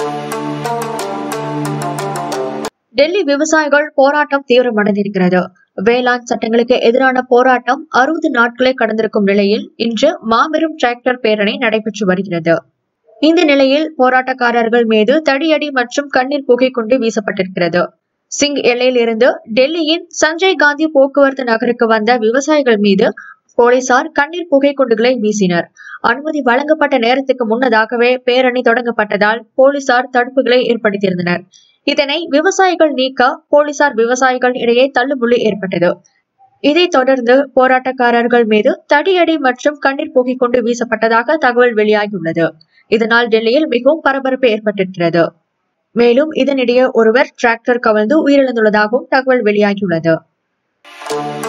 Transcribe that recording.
டெல்லி விவசாயிகள் போராட்டம் தீவிரமடைந்திருக்கிறது வேளாண் சட்டங்களுக்கு எதிரான போராட்டம் அறுபது நாட்களை கடந்திருக்கும் நிலையில் இன்று மாபெரும் டிராக்டர் பேரணி நடைபெற்று வருகிறது இந்த நிலையில் போராட்டக்காரர்கள் மீது தடியடி மற்றும் கண்ணீர் புகை கொண்டு வீசப்பட்டிருக்கிறது சிங் எல்லையில் இருந்து டெல்லியின் சஞ்சய் காந்தி போக்குவரத்து நகருக்கு வந்த விவசாயிகள் மீது போலீசார் கண்ணீர் புகை குண்டுகளை வீசினர் அனுமதி வழங்கப்பட்ட நேரத்துக்கு முன்னதாகவே பேரணி தொடங்கப்பட்டதால் போலீசார் தடுப்புகளை ஏற்படுத்தியிருந்தனர் இதனை விவசாயிகள் நீக்க போலீசார் விவசாயிகள் இடையே தள்ளுமுள்ளி ஏற்பட்டது இதைத் தொடர்ந்து போராட்டக்காரர்கள் மீது தடியடி மற்றும் கண்ணீர் புகை கொண்டு வீசப்பட்டதாக தகவல் வெளியாகியுள்ளது இதனால் டெல்லியில் மிகவும் பரபரப்பு ஏற்பட்டிருக்கிறது மேலும் இதனிடையே ஒருவர் டிராக்டர் கவிழ்ந்து உயிரிழந்துள்ளதாகவும் தகவல் வெளியாகியுள்ளது